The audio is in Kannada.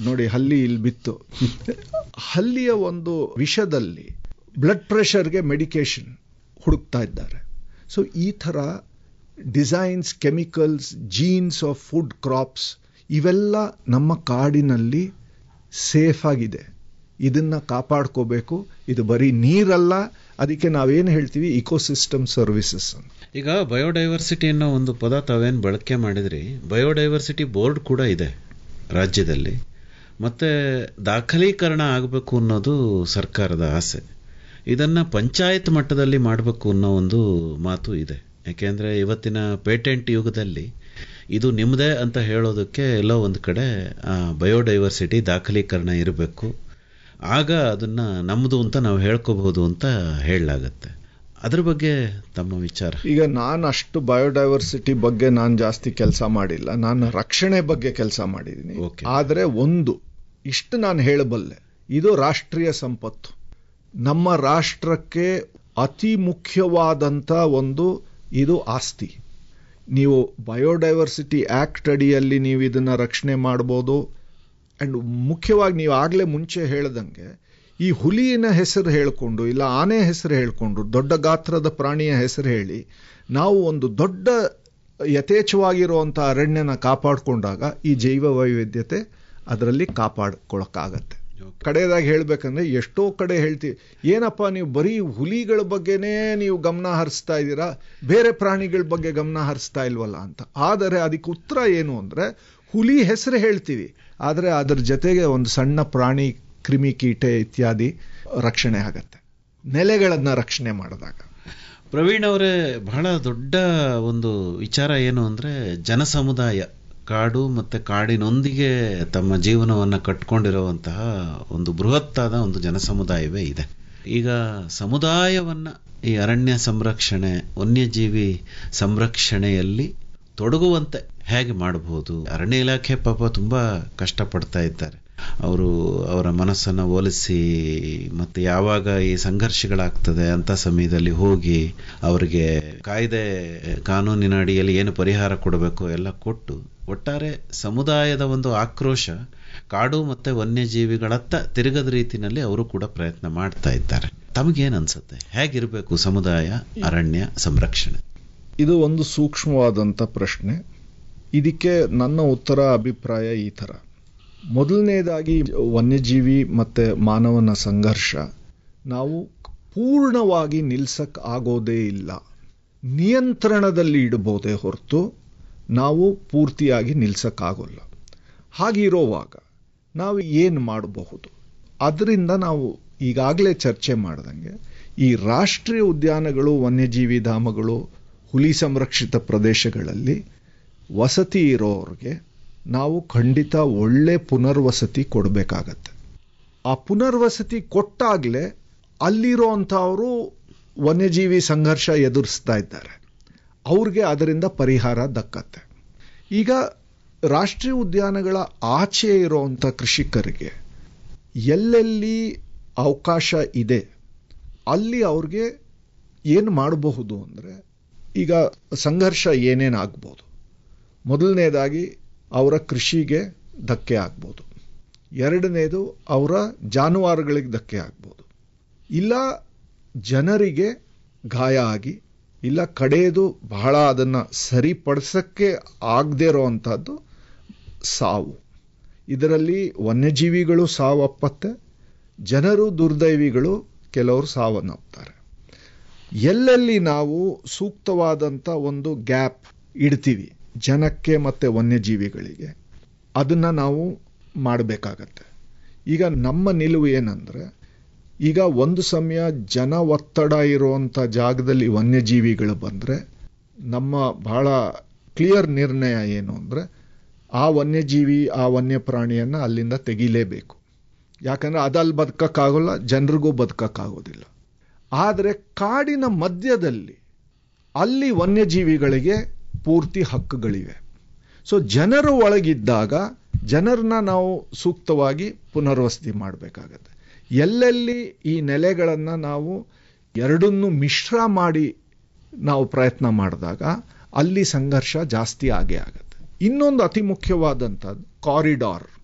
ನೋಡಿ ಹಲ್ಲಿ ಇಲ್ಲಿ ಬಿತ್ತು ಹಲ್ಲಿಯ ಒಂದು ವಿಷದಲ್ಲಿ ಬ್ಲಡ್ ಪ್ರೆಷರ್ಗೆ ಮೆಡಿಕೇಶನ್ ಹುಡುಕ್ತಾ ಇದ್ದಾರೆ ಸೊ ಈ ಥರ designs chemicals genes of food crops ಇವೆಲ್ಲ ನಮ್ಮ ಕಾಡಿನಲ್ಲಿ ಸೇಫ್ ಆಗಿದೆ ಇದನ್ನ ಕಾಪಾಡ್ಕೋಬೇಕು ಇದು ಬರೀ ನೀರಲ್ಲ ಅದಕ್ಕೆ ನಾವೇನು ಹೇಳ್ತೀವಿ ಇಕೋಸಿಸ್ಟಮ್ ಸರ್ವಿಸಸ್ ಅಂತ ಈಗ ಬಯೋಡೈವರ್ಸಿಟಿ ಅನ್ನೋ ಒಂದು ಪದ ತಾವೇನು ಬಳಕೆ ಮಾಡಿದ್ರಿ ಬಯೋಡೈವರ್ಸಿಟಿ ಬೋರ್ಡ್ ಕೂಡ ಇದೆ ರಾಜ್ಯದಲ್ಲಿ ಮತ್ತೆ ದಾಖಲೀಕರಣ ಆಗಬೇಕು ಅನ್ನೋದು ಸರ್ಕಾರದ ಆಸೆ ಇದನ್ನ ಪಂಚಾಯತ್ ಮಟ್ಟದಲ್ಲಿ ಮಾಡಬೇಕು ಅನ್ನೋ ಒಂದು ಮಾತು ಇದೆ ಯಾಕೆಂದ್ರೆ ಇವತ್ತಿನ ಪೇಟೆಂಟ್ ಯುಗದಲ್ಲಿ ಇದು ನಿಮ್ಮದೇ ಅಂತ ಹೇಳೋದಕ್ಕೆ ಎಲ್ಲೋ ಒಂದು ಕಡೆ ಬಯೋಡೈವರ್ಸಿಟಿ ದಾಖಲೀಕರಣ ಇರಬೇಕು ಆಗ ಅದನ್ನ ನಮ್ಮದು ಅಂತ ನಾವು ಹೇಳ್ಕೋಬಹುದು ಅಂತ ಹೇಳಲಾಗತ್ತೆ ಅದ್ರ ಬಗ್ಗೆ ತಮ್ಮ ವಿಚಾರ ಈಗ ನಾನು ಅಷ್ಟು ಬಯೋಡೈವರ್ಸಿಟಿ ಬಗ್ಗೆ ನಾನು ಜಾಸ್ತಿ ಕೆಲಸ ಮಾಡಿಲ್ಲ ನಾನು ರಕ್ಷಣೆ ಬಗ್ಗೆ ಕೆಲಸ ಮಾಡಿದ್ದೀನಿ Okay. ಆದರೆ ಒಂದು ಇಷ್ಟು ನಾನು ಹೇಳಬಲ್ಲೆ ಇದು ರಾಷ್ಟ್ರೀಯ ಸಂಪತ್ತು ನಮ್ಮ ರಾಷ್ಟ್ರಕ್ಕೆ ಅತಿ ಮುಖ್ಯವಾದಂಥ ಒಂದು ಇದು ಆಸ್ತಿ ನೀವು ಬಯೋಡೈವರ್ಸಿಟಿ ಆಕ್ಟ್ ಅಡಿಯಲ್ಲಿ ನೀವು ಇದನ್ನ ರಕ್ಷಣೆ ಮಾಡ್ಬೋದು ಅಂಡ್ ಮುಖ್ಯವಾಗಿ ನೀವು ಆಗಲೇ ಮುಂಚೆ ಹೇಳ್ದಂಗೆ ಈ ಹುಲಿಯಿನ ಹೆಸರು ಹೇಳಿಕೊಂಡು ಇಲ್ಲ ಆನೆ ಹೆಸರು ಹೇಳಿಕೊಂಡು ದೊಡ್ಡ ಗಾತ್ರದ ಪ್ರಾಣಿಯ ಹೆಸರು ಹೇಳಿ ನಾವು ಒಂದು ದೊಡ್ಡ ಯಥೇಚ್ಛವಾಗಿರುವಂಥ ಅರಣ್ಯನ ಕಾಪಾಡಿಕೊಂಡಾಗ ಈ ಜೈವ ವೈವಿಧ್ಯತೆ ಅದರಲ್ಲಿ ಕಾಪಾಡ್ಕೊಳಕ್ಕಾಗತ್ತೆ ಕಡೆಯದಾಗಿ ಹೇಳ್ಬೇಕಂದ್ರೆ ಎಷ್ಟೋ ಕಡೆ ಹೇಳ್ತೀವಿ ಏನಪ್ಪ ನೀವು ಬರೀ ಹುಲಿಗಳ ಬಗ್ಗೆನೇ ನೀವು ಗಮನ ಹರಿಸ್ತಾ ಇದ್ದೀರಾ ಬೇರೆ ಪ್ರಾಣಿಗಳ ಬಗ್ಗೆ ಗಮನ ಹರಿಸ್ತಾ ಇಲ್ವಲ್ಲ ಅಂತ ಆದರೆ ಅದಕ್ಕೆ ಉತ್ತರ ಏನು ಅಂದ್ರೆ ಹುಲಿ ಹೆಸರು ಹೇಳ್ತೀವಿ ಆದರೆ ಅದರ ಜೊತೆಗೆ ಒಂದು ಸಣ್ಣ ಪ್ರಾಣಿ ಕ್ರಿಮಿಕೀಟೆ ಇತ್ಯಾದಿ ರಕ್ಷಣೆ ಆಗತ್ತೆ ನೆಲೆಗಳನ್ನ ರಕ್ಷಣೆ ಮಾಡಿದಾಗ ಪ್ರವೀಣ್ ಅವರೇ ಬಹಳ ದೊಡ್ಡ ಒಂದು ವಿಚಾರ ಏನು ಅಂದ್ರೆ ಜನಸಮುದಾಯ ಕಾಡು ಮತ್ತೆ ಕಾಡಿನೊಂದಿಗೆ ತಮ್ಮ ಜೀವನವನ್ನ ಕಟ್ಕೊಂಡಿರುವಂತಹ ಒಂದು ಬೃಹತ್ತಾದ ಒಂದು ಜನಸಮುದಾಯವೇ ಇದೆ ಈಗ ಸಮುದಾಯವನ್ನ ಈ ಅರಣ್ಯ ಸಂರಕ್ಷಣೆ ವನ್ಯಜೀವಿ ಸಂರಕ್ಷಣೆಯಲ್ಲಿ ತೊಡಗುವಂತೆ ಹೇಗೆ ಮಾಡಬಹುದು ಅರಣ್ಯ ಇಲಾಖೆ ಪಾಪ ತುಂಬಾ ಕಷ್ಟಪಡ್ತಾ ಇದ್ದಾರೆ ಅವರು ಅವರ ಮನಸ್ಸನ್ನ ಒಲಿಸಿ ಮತ್ತೆ ಯಾವಾಗ ಈ ಸಂಘರ್ಷಗಳಾಗ್ತದೆ ಅಂತ ಸಮಯದಲ್ಲಿ ಹೋಗಿ ಅವರಿಗೆ ಕಾಯ್ದೆ ಕಾನೂನಿನ ಅಡಿಯಲ್ಲಿ ಏನು ಪರಿಹಾರ ಕೊಡಬೇಕು ಎಲ್ಲ ಕೊಟ್ಟು ಒಟ್ಟಾರೆ ಸಮುದಾಯದ ಒಂದು ಆಕ್ರೋಶ ಕಾಡು ಮತ್ತೆ ವನ್ಯಜೀವಿಗಳತ್ತ ತಿರುಗದ ರೀತಿನಲ್ಲಿ ಅವರು ಕೂಡ ಪ್ರಯತ್ನ ಮಾಡ್ತಾ ಇದ್ದಾರೆ ತಮಗೇನ್ ಅನ್ಸುತ್ತೆ ಹೇಗಿರಬೇಕು ಸಮುದಾಯ ಅರಣ್ಯ ಸಂರಕ್ಷಣೆ ಇದು ಒಂದು ಸೂಕ್ಷ್ಮವಾದಂಥ ಪ್ರಶ್ನೆ ಇದಕ್ಕೆ ನನ್ನ ಉತ್ತರ ಅಭಿಪ್ರಾಯ ಈ ಥರ ಮೊದಲನೇದಾಗಿ ವನ್ಯಜೀವಿ ಮತ್ತೆ ಮಾನವನ ಸಂಘರ್ಷ ನಾವು ಪೂರ್ಣವಾಗಿ ನಿಲ್ಸಕ್ ಆಗೋದೇ ಇಲ್ಲ ನಿಯಂತ್ರಣದಲ್ಲಿ ಇಡಬಹುದೇ ಹೊರತು ನಾವು ಪೂರ್ತಿಯಾಗಿ ನಿಲ್ಸಕ್ಕಾಗೋಲ್ಲ ಹಾಗಿರೋವಾಗ ನಾವು ಏನು ಮಾಡಬಹುದು ಅದರಿಂದ ನಾವು ಈಗಾಗಲೇ ಚರ್ಚೆ ಮಾಡ್ದಂಗೆ ಈ ರಾಷ್ಟ್ರೀಯ ಉದ್ಯಾನಗಳು ವನ್ಯಜೀವಿ ಧಾಮಗಳು ಹುಲಿ ಸಂರಕ್ಷಿತ ಪ್ರದೇಶಗಳಲ್ಲಿ ವಸತಿ ಇರೋರಿಗೆ ನಾವು ಖಂಡಿತ ಒಳ್ಳೆ ಪುನರ್ವಸತಿ ಕೊಡಬೇಕಾಗತ್ತೆ ಆ ಪುನರ್ವಸತಿ ಕೊಟ್ಟಾಗಲೇ ಅಲ್ಲಿರೋ ಅಂಥವರು ವನ್ಯಜೀವಿ ಸಂಘರ್ಷ ಎದುರಿಸ್ತಾ ಇದ್ದಾರೆ ಅವ್ರಿಗೆ ಅದರಿಂದ ಪರಿಹಾರ ದಕ್ಕತ್ತೆ ಈಗ ರಾಷ್ಟ್ರೀಯ ಉದ್ಯಾನಗಳ ಆಚೆ ಇರುವಂಥ ಕೃಷಿಕರಿಗೆ ಎಲ್ಲೆಲ್ಲಿ ಅವಕಾಶ ಇದೆ ಅಲ್ಲಿ ಅವ್ರಿಗೆ ಏನು ಮಾಡಬಹುದು ಅಂದರೆ ಈಗ ಸಂಘರ್ಷ ಏನೇನಾಗ್ಬೋದು ಮೊದಲನೇದಾಗಿ ಅವರ ಕೃಷಿಗೆ ಧಕ್ಕೆ ಆಗ್ಬೋದು ಎರಡನೇದು ಅವರ ಜಾನುವಾರುಗಳಿಗೆ ಧಕ್ಕೆ ಆಗ್ಬೋದು ಇಲ್ಲ ಜನರಿಗೆ ಗಾಯ ಆಗಿ ಇಲ್ಲ ಕಡೆಯದು ಬಹಳ ಅದನ್ನು ಸರಿಪಡಿಸಕ್ಕೆ ಆಗದೇ ಇರೋವಂಥದ್ದು ಸಾವು ಇದರಲ್ಲಿ ವನ್ಯಜೀವಿಗಳು ಸಾವಪ್ಪತ್ತೆ ಜನರು ದುರ್ದೈವಿಗಳು ಕೆಲವರು ಸಾವನ್ನಪ್ತಾರೆ ಎಲ್ಲೆಲ್ಲಿ ನಾವು ಸೂಕ್ತವಾದಂಥ ಒಂದು ಗ್ಯಾಪ್ ಇಡ್ತೀವಿ ಜನಕ್ಕೆ ಮತ್ತು ವನ್ಯಜೀವಿಗಳಿಗೆ ಅದನ್ನು ನಾವು ಮಾಡಬೇಕಾಗತ್ತೆ ಈಗ ನಮ್ಮ ನಿಲುವು ಏನಂದರೆ ಈಗ ಒಂದು ಸಮಯ ಜನ ಒತ್ತಡ ಇರುವಂಥ ಜಾಗದಲ್ಲಿ ವನ್ಯಜೀವಿಗಳು ಬಂದರೆ ನಮ್ಮ ಬಹಳ ಕ್ಲಿಯರ್ ನಿರ್ಣಯ ಏನು ಅಂದರೆ ಆ ವನ್ಯಜೀವಿ ಆ ವನ್ಯ ಪ್ರಾಣಿಯನ್ನು ಅಲ್ಲಿಂದ ತೆಗಿಲೇಬೇಕು ಯಾಕಂದರೆ ಅದಲ್ಲಿ ಬದುಕಕ್ಕಾಗೋಲ್ಲ ಜನರಿಗೂ ಬದುಕಕ್ಕಾಗೋದಿಲ್ಲ ಆದರೆ ಕಾಡಿನ ಮಧ್ಯದಲ್ಲಿ ಅಲ್ಲಿ ವನ್ಯಜೀವಿಗಳಿಗೆ ಪೂರ್ತಿ ಹಕ್ಕುಗಳಿವೆ ಸೊ ಜನರು ಒಳಗಿದ್ದಾಗ ಜನರನ್ನ ನಾವು ಸೂಕ್ತವಾಗಿ ಪುನರ್ವಸತಿ ಮಾಡಬೇಕಾಗತ್ತೆ ಎಲ್ಲೆಲ್ಲಿ ಈ ನೆಲೆಗಳನ್ನು ನಾವು ಎರಡನ್ನೂ ಮಿಶ್ರ ಮಾಡಿ ನಾವು ಪ್ರಯತ್ನ ಮಾಡಿದಾಗ ಅಲ್ಲಿ ಸಂಘರ್ಷ ಜಾಸ್ತಿ ಆಗೇ ಆಗುತ್ತೆ ಇನ್ನೊಂದು ಅತಿ ಮುಖ್ಯವಾದಂಥದ್ದು ಕಾರಿಡಾರ್